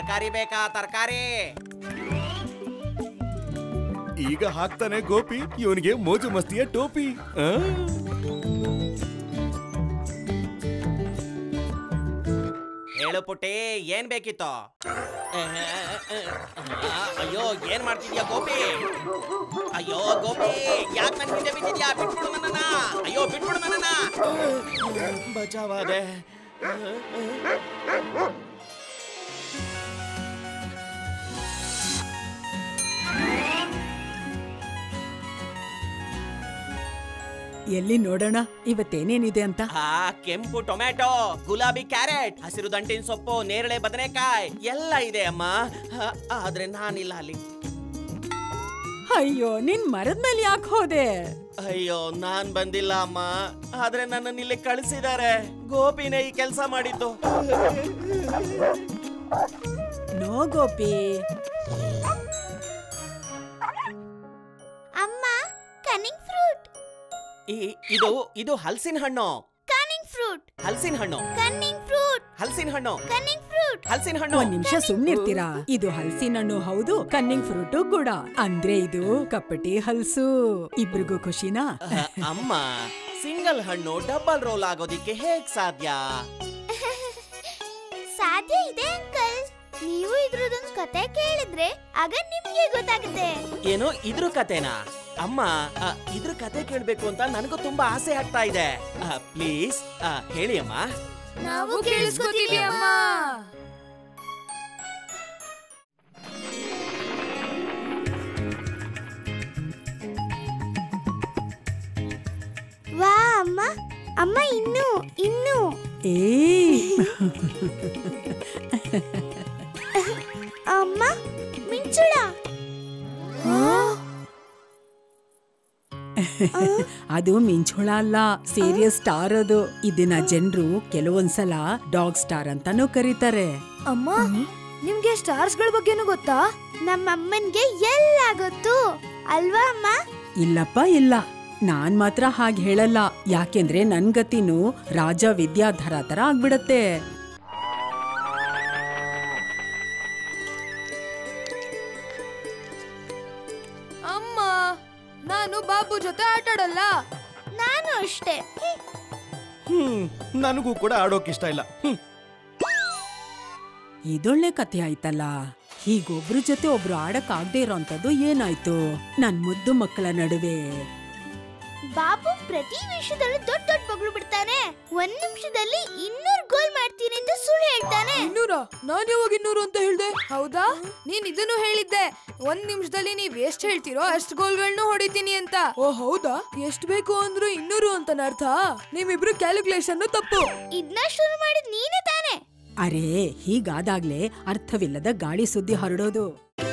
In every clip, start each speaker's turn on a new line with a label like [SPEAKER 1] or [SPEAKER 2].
[SPEAKER 1] ತರಕಾರಿ ಬೇಕಾ ತರಕಾರಿ
[SPEAKER 2] ಈಗ ಹಾಕ್ತಾನೆ ಗೋಪಿ ಇವನಿಗೆ ಮೋಜು ಮಸ್ತಿಯ ಟೋಪಿ ಆ?
[SPEAKER 1] ಹೇಳು ಪುಟ್ಟಿ ಏನ್ ಬೇಕಿತ್ತು ಅಯ್ಯೋ ಏನ್ ಮಾಡ್ತಿದ್ಯಾ ಗೋಪಿ ಅಯ್ಯೋ ಗೋಪಿ ಯಾಕೆ ನನ್ ಹಿಂದೆ ಬಿದ್ದಿದ್ಯಾ ಬಿಟ್ಬಿಡು ನನ್ನನ್ನ ಅಯ್ಯೋ ಬಿಟ್ಬಿಡು ನನ್ನನ್ನ ಬಚಾವಾದೆ
[SPEAKER 3] ಎಲ್ಲಿ ನೋಡೋಣ ಇವತ್ತೇನೇನಿದೆ ಅಂತ
[SPEAKER 1] ಆ ಕೆಂಪು ಟೊಮ್ಯಾಟೊ ಗುಲಾಬಿ ಕ್ಯಾರೆಟ್ ಹಸಿರು ದಂಟಿನ ಸೊಪ್ಪು ನೇರಳೆ ಬದನೆಕಾಯಿ ಎಲ್ಲ ಇದೆ ಅಮ್ಮ ಆ, ಆದ್ರೆ ನಾನಿಲ್ಲ ಅಲ್ಲಿ
[SPEAKER 3] ಅಯ್ಯೋ ನಿನ್ ಮರದ ಮೇಲೆ ಯಾಕೆ ಹೋದೆ
[SPEAKER 1] ಅಯ್ಯೋ ನಾನ್ ಬಂದಿಲ್ಲ ಅಮ್ಮ ಆದ್ರೆ ನನ್ನನ್ನು ಇಲ್ಲಿ ಕಳಿಸಿದ್ದಾರೆ ಗೋಪಿನೇ ಈ ಕೆಲಸ ಮಾಡಿದ್ದು
[SPEAKER 3] ನೋ ಗೋಪಿ
[SPEAKER 4] ಅಮ್ಮ ಕನಿಂಗ್ ಫ್ರೂಟ್
[SPEAKER 1] ಈ- ಇದು ಇದು ಹಲಸಿನ ಹಣ್ಣು
[SPEAKER 4] ಕನಿಂಗ್ ಫ್ರೂಟ್
[SPEAKER 1] ಹಲಸಿನ ಹಣ್ಣು
[SPEAKER 4] ಕನ್ನಿಂಗ್ ಫ್ರೂಟ್
[SPEAKER 1] ಹಲಸಿನ ಹಣ್ಣು
[SPEAKER 4] ಕನ್ನಿಂಗ್ ಫ್ರೂಟ್
[SPEAKER 1] ಹಲಸಿನ ಹಣ್ಣು
[SPEAKER 3] ಒಂದ್ ನಿಮಿಷ ಸುಮ್ನಿರ್ತೀರಾ ಇದು ಹಲ್ಸಿನ ಹಣ್ಣು ಹೌದು ಕನ್ನಿಂಗ್ ಫ್ರೂಟು ಕೂಡ ಅಂದ್ರೆ ಇದು ಕಪ್ಪಟಿ ಹಲ್ಸು ಇಬ್ರಿಗೂ ಖುಷಿನಾ
[SPEAKER 1] ಅಹ್, ಅಮ್ಮ ಸಿಂಗಲ್ ಹಣ್ಣು ಡಬಲ್ ರೋಲ್ ಆಗೋದಿಕ್ಕೆ ಹೇಗ್ ಸಾಧ್ಯ
[SPEAKER 4] ಸಾಧ್ಯ ಇದೆ ಅಂಕಲ್ ನೀವು ಇದ್ರದೊಂದು ಕತೆ ಕೇಳಿದ್ರೆ ಆಗ ನಿಮ್ಗೆ ಗೊತ್ತಾಗುತ್ತೆ
[SPEAKER 1] ಏನು ಇದ್ರ ಕತೆನಾ ಅಮ್ಮ ಅ, ಇದ್ರ ಕತೆ ಕೇಳ್ಬೇಕು ಅಂತ ನನಗೂ ತುಂಬಾ ಆಸೆ ಆಗ್ತಾ ಇದೆ ಪ್ಲೀಸ್ ಹೇಳಿ ಅಮ್ಮ
[SPEAKER 4] ನಾವು ಕೇಳಿಸ್ಕೊತೀವಿ ಅಮ್ಮ ವಾ ಅಮ್ಮ ಅಮ್ಮ ಇನ್ನು ಇನ್ನು
[SPEAKER 3] ಏ
[SPEAKER 4] ಅಮ್ಮ ಮಿಂಚುಳ
[SPEAKER 3] ಅದು ಮಿಂಚುಳ ಅಲ್ಲ ಸೀರಿಯಸ್ ಸ್ಟಾರ್ ಅದು ಇದನ್ನ ಜನರು ಕೆಲವೊಂದ್ಸಲ ಡಾಗ್ ಸ್ಟಾರ್ ಅಂತಾನೂ ಕರೀತಾರೆ
[SPEAKER 4] ಅಮ್ಮ ನಿಮ್ಗೆ ಸ್ಟಾರ್ಸ್ ಗಳ ಬಗ್ಗೆನೂ ಗೊತ್ತಾ ನಮ್ಮಮ್ಮನ್ಗೆ ಎಲ್ಲ ಗೊತ್ತು ಅಲ್ವಾ ಅಮ್ಮ
[SPEAKER 3] ಇಲ್ಲಪ್ಪ ಇಲ್ಲ ನಾನ್ ಮಾತ್ರ ಹಾಗೆ ಹೇಳಲ್ಲ ಯಾಕೆಂದ್ರೆ ನನ್ ಗತಿನೂ ರಾಜ ವಿದ್ಯಾಧರ ತರ ಆಗ್ಬಿಡತ್ತೆ
[SPEAKER 5] ಅಮ್ಮ ನಾನು ಬಾಬು ಜೊತೆ ಆಟಾಡಲ್ಲ
[SPEAKER 4] ನಾನು ಅಷ್ಟೇ
[SPEAKER 2] ಹ್ಮ್ ನನಗೂ ಕೂಡ ಆಡೋಕ್ ಇಷ್ಟ ಇಲ್ಲ ಹ್ಮ್
[SPEAKER 3] ಇದೊಳ್ಳೆ ಕಥೆ ಆಯ್ತಲ್ಲ ಹೀಗೊಬ್ರ ಜೊತೆ ಒಬ್ರು ಆಡಕ್ ಆಗದೆ ಇರೋಂಥದ್ದು ಏನಾಯ್ತು ನನ್ ಮುದ್ದು ಮಕ್ಕಳ ನಡುವೆ
[SPEAKER 4] ಬಾಬು ಪ್ರತಿ ವಿಷಯದಲ್ಲೂ ದೊಡ್ಡ ದೊಡ್ಡ ಬಗಳು ಬಿಡ್ತಾನೆ ಒಂದ್ ನಿಮಿಷದಲ್ಲಿ ಇನ್ನೂರು ಗೋಲ್ ಮಾಡ್ತೀನಿ ಅಂತ ಸುಳ್ಳು ಹೇಳ್ತಾನೆ
[SPEAKER 5] ಇನ್ನೂರ ನಾನ್ ಯಾವಾಗ ಇನ್ನೂರು ಅಂತ ಹೇಳ್ದೆ ಹೌದಾ ನೀನ್ ಇದನ್ನು ಹೇಳಿದ್ದೆ ಒಂದ್ ನಿಮಿಷದಲ್ಲಿ ನೀವ್ ಎಷ್ಟ್ ಹೇಳ್ತೀರೋ ಅಷ್ಟ್ ಗೋಲ್ಗಳನ್ನೂ ಹೊಡಿತೀನಿ ಅಂತ ಓ ಹೌದಾ ಎಷ್ಟ್ ಬೇಕು ಅಂದ್ರು ಇನ್ನೂರು ಅಂತ ಅರ್ಥ ನಿಮ್ಮಿಬ್ರು ಕ್ಯಾಲ್ಕುಲೇಷನ್ ತಪ್ಪು
[SPEAKER 4] ಇದನ್ನ ಶುರು ಮಾಡಿದ್ ನೀನೇ ತಾನೆ
[SPEAKER 3] ಅರೇ ಹೀಗಾದಾಗ್ಲೇ ಅರ್ಥವಿಲ್ಲದ ಗಾಳಿ ಸುದ್ದಿ ಹರಡೋದು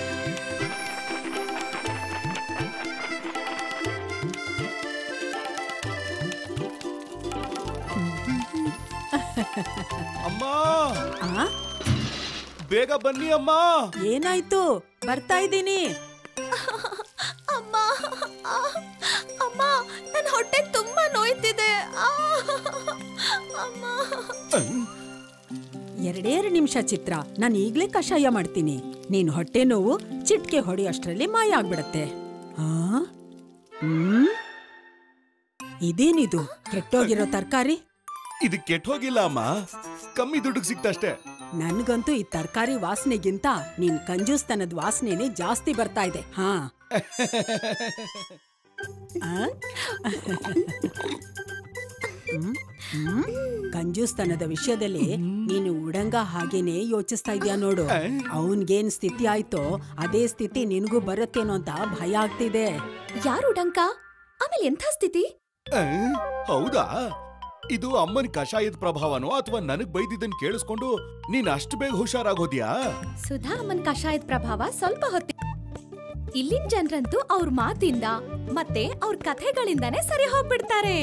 [SPEAKER 2] ಅಮ್ಮ
[SPEAKER 3] ಆ
[SPEAKER 2] ಬೇಗ ಬನ್ನಿ ಅಮ್ಮ
[SPEAKER 3] ಏನಾಯ್ತು ಬರ್ತಾ ಇದ್ದೀನಿ
[SPEAKER 4] ಅಮ್ಮ ಅಮ್ಮ ನನ್ನ ಹೊಟ್ಟೆ ತುಂಬಾ ನೋಯ್ತಿದೆ ಅಮ್ಮ
[SPEAKER 3] ಎರಡೇರು ನಿಮಿಷ ಚಿತ್ರ ನಾನು ಈಗ್ಲೇ ಕಷಾಯ ಮಾಡ್ತೀನಿ ನೀನ್ ಹೊಟ್ಟೆ ನೋವು ಚಿಟ್ಕೆ ಹೊಡೆಯೋಷ್ಟ್ರಲ್ಲಿ ಮಾಯ ಆಗ್ಬಿಡತ್ತೆ ಆ? ಹ್ಮ್ ಇದೇನಿದು ಕೆಟ್ಟೋಗಿರೋ ತರಕಾರಿ
[SPEAKER 2] ಇದು ಕೆಟ್ಟೋಗಿಲ್ಲ ಅಮ್ಮ ಕಮ್ಮಿ ದುಡ್ಡಿಗೆ ಸಿಕ್ತಷ್ಟೇ
[SPEAKER 3] ನನ್ಗಂತೂ ಈ ತರಕಾರಿ ವಾಸನೆಗಿಂತ ನಿನ್ ಕಂಜೂಸ್ತನದ ವಾಸನೆನೇ ಜಾಸ್ತಿ ಬರ್ತಾ ಇದೆ ಹಾ ಆ? ಹ್ಮ್? ಹ್ಮ್? ಕಂಜೂಸ್ತನದ ವಿಷಯದಲ್ಲಿ ನೀನು ಉಡಂಗ ಹಾಗೇನೆ ಯೋಚಿಸ್ತಾ ಇದ್ಯಾ ನೋಡು ಅವನ್ಗೇನ್ ಸ್ಥಿತಿ ಆಯ್ತೋ ಅದೇ ಸ್ಥಿತಿ ನಿನಗೂ ಬರುತ್ತೇನೋ ಅಂತ ಭಯ ಆಗ್ತಿದೆ
[SPEAKER 4] ಯಾರು ಡಂಕ ಆಮೇಲೆ ಎಂಥ ಸ್ಥಿತಿ
[SPEAKER 2] ಆ, ಹೌದಾ ಇದು ಅಮ್ಮನ ಕಷಾಯದ ಪ್ರಭಾವನೋ ಅಥವಾ ನನಗ್ ಬೈದಿದ್ದನ್ ಕೇಳಿಸ್ಕೊಂಡು ನೀನ್ ಅಷ್ಟು ಬೇಗ ಹುಷಾರಾಗೋದ್ಯಾ
[SPEAKER 6] ಸುಧಾ ಅಮ್ಮನ್ ಕಷಾಯದ ಪ್ರಭಾವ ಸ್ವಲ್ಪ ಹೊತ್ತಿ ಇಲ್ಲಿನ ಜನರಂತೂ ಅವ್ರ ಮಾತಿಂದ ಮತ್ತೆ ಅವ್ರ ಕಥೆಗಳಿಂದಾನೇ ಸರಿ ಹೋಗ್ಬಿಡ್ತಾರೆ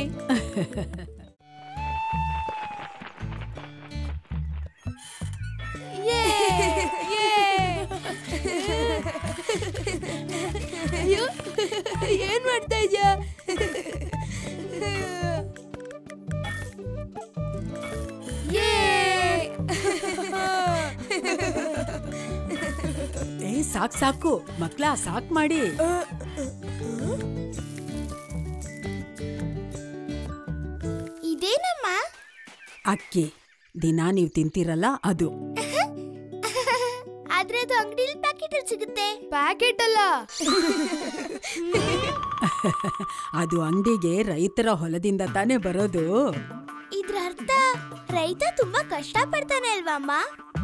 [SPEAKER 5] ಅಯ್ಯೋ ಏನ್ ಮಾಡ್ತಾ ಇದ್ಯಾ
[SPEAKER 3] ಸಾಕ್ ಸಾಕು ಮಕ್ಳ ಸಾಕ್ ಮಾಡಿ
[SPEAKER 4] ಇದೇನಮ್ಮ
[SPEAKER 3] ಅಕ್ಕಿ ದಿನ ನೀವ್ ತಿಂತೀರಲ್ಲ ಅದು
[SPEAKER 4] ಆದ್ರೆ ಅದು ಅಂಗಡಿಲಿ ಪ್ಯಾಕೆಟ್ ಅಲ್ಲಿ ಸಿಗುತ್ತೆ
[SPEAKER 5] ಪ್ಯಾಕೆಟ್ ಅಲ್ಲ
[SPEAKER 3] ಅದು ಅಂಗಡಿಗೆ ರೈತರ ಹೊಲದಿಂದ ತಾನೇ ಬರೋದು
[SPEAKER 4] ಇದ್ರ ಅರ್ಥ ರೈತ ತುಂಬಾ ಕಷ್ಟ ಪಡ್ತಾನೆ ಅಲ್ವಾ ಅಮ್ಮ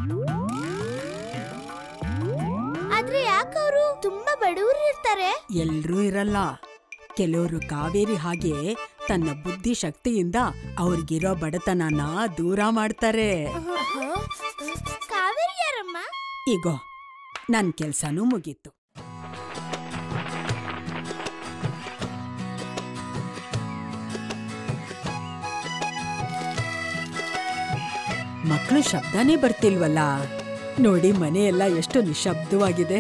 [SPEAKER 4] ಆದ್ರೆ ಯಾಕವ್ರು ತುಂಬಾ ಬಡವರು ಇರ್ತಾರೆ
[SPEAKER 3] ಎಲ್ರೂ ಇರಲ್ಲ ಕೆಲವರು ಕಾವೇರಿ ಹಾಗೆ ತನ್ನ ಬುದ್ಧಿ ಶಕ್ತಿಯಿಂದ ಅವ್ರಿಗಿರೋ ಬಡತನನ ದೂರ ಮಾಡ್ತಾರೆ
[SPEAKER 4] ಕಾವೇರಿ ಯಾರಮ್ಮ
[SPEAKER 3] ಈಗೋ ನನ್ ಕೆಲ್ಸನೂ ಮುಗೀತು ಮಕ್ಕಳು ಶಬ್ದನೇ ಬರ್ತಿಲ್ವಲ್ಲ ನೋಡಿ ಮನೆಯೆಲ್ಲ ಎಷ್ಟು ನಿಶಬ್ದವಾಗಿದೆ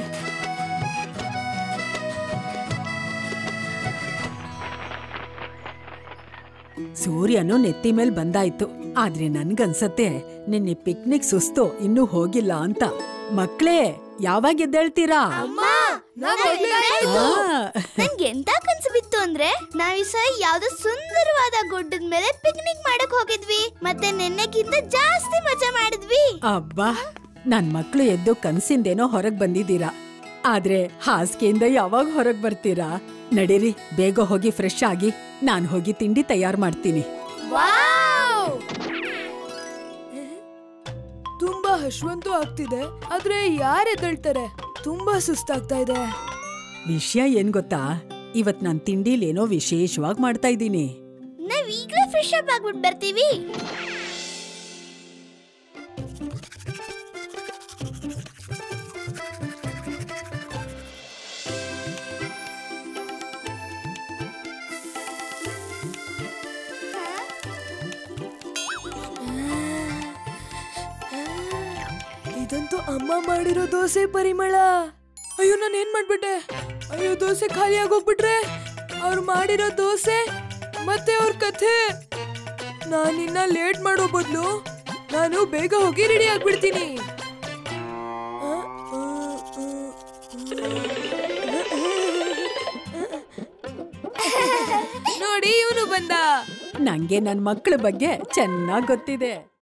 [SPEAKER 3] ಸೂರ್ಯನು ನೆತ್ತಿ ಮೇಲ್ ಬಂದಾಯ್ತು ಆದ್ರೆ ನನ್ಗನ್ಸತ್ತೆ ನಿನ್ನೆ ಪಿಕ್ನಿಕ್ ಸುಸ್ತು ಇನ್ನೂ ಹೋಗಿಲ್ಲ ಅಂತ ಮಕ್ಳೇ ಯಾವಾಗ ಎದ್ದೇಳ್ತೀರಾ
[SPEAKER 5] ನಾವ್ ಮೊದ್ಲೇ
[SPEAKER 3] ಆ,
[SPEAKER 4] ನನ್ಗೆ ಎಂತ ಕನ್ಸು ಬಿತ್ತು ಅಂದ್ರೆ ನಾವ್ ಈ ಸಲ ಯಾವ್ದೋ ಸುಂದರವಾದ ಗುಡ್ಡದ ಮೇಲೆ ಪಿಕ್ನಿಕ್ ಮಾಡಕ್ ಹೋಗಿದ್ವಿ ಮತ್ತೆ ನೆನ್ನೆಗಿಂತ ಜಾಸ್ತಿ ಮಜಾ ಮಾಡಿದ್ವಿ
[SPEAKER 3] ಅಬ್ಬಾ ನನ್ ಮಕ್ಳು ಎದ್ದು ಕನ್ಸಿಂದೇನೋ ಹೊರಗ್ ಬಂದಿದ್ದೀರಾ ಆದ್ರೆ ಹಾಸಿಗೆಯಿಂದ ಯಾವಾಗ ಹೊರಗ್ ಬರ್ತೀರಾ ನಡೀರಿ ಬೇಗ ಹೋಗಿ ಫ್ರೆಶ್ ಆಗಿ ನಾನ್ ಹೋಗಿ ತಿಂಡಿ ತಯಾರ್ ಮಾಡ್ತೀನಿ
[SPEAKER 5] ವಾವ್! ತುಂಬಾ ಹಶ್ವಂತೂ ಆಗ್ತಿದೆ ಆದ್ರೆ ಯಾರ್ ಎದ್ದೇಳ್ತಾರೆ ತುಂಬಾ ಸುಸ್ತಾಗ್ತಾ ಇದೆ
[SPEAKER 3] ವಿಷಯ ಏನ್ ಗೊತ್ತಾ ಇವತ್ ನಾನ್ ತಿಂಡಿಲೇನೋ ವಿಶೇಷವಾಗಿ ಮಾಡ್ತಾ ಇದ್ದೀನಿ
[SPEAKER 4] ನಾವ್ ಈಗ್ಲೇ ಫ್ರೆಶ್ ಅಪ್ ಆಗ್ಬಿಟ್ ಬರ್ತೀವಿ
[SPEAKER 5] ಇದಂತೂ ಅಮ್ಮ ಮಾಡಿರೋ ದೋಸೆ ಪರಿಮಳ ಅಯ್ಯೋ ನಾನು ಏನ್ ಮಾಡ್ಬಿಟ್ಟೆ ಅಯ್ಯೋ ದೋಸೆ ಖಾಲಿ ಆಗೋಗ್ಬಿಟ್ರೆ ಅವ್ರು ಮಾಡಿರೋ ದೋಸೆ ಮತ್ತೆ ಅವ್ರ ಕಥೆ ನಾನಿನ್ನ ಲೇಟ್ ಮಾಡೋ ಬದಲು ನಾನು ಬೇಗ ಹೋಗಿ ರೆಡಿ ಆಗ್ಬಿಡ್ತೀನಿ ಆ, ಆ, ಆ. ನೋಡಿ ಇವನು ಬಂದ
[SPEAKER 3] ನಂಗೆ ನನ್ ಮಕ್ಳ ಬಗ್ಗೆ ಚೆನ್ನಾಗ್ ಗೊತ್ತಿದೆ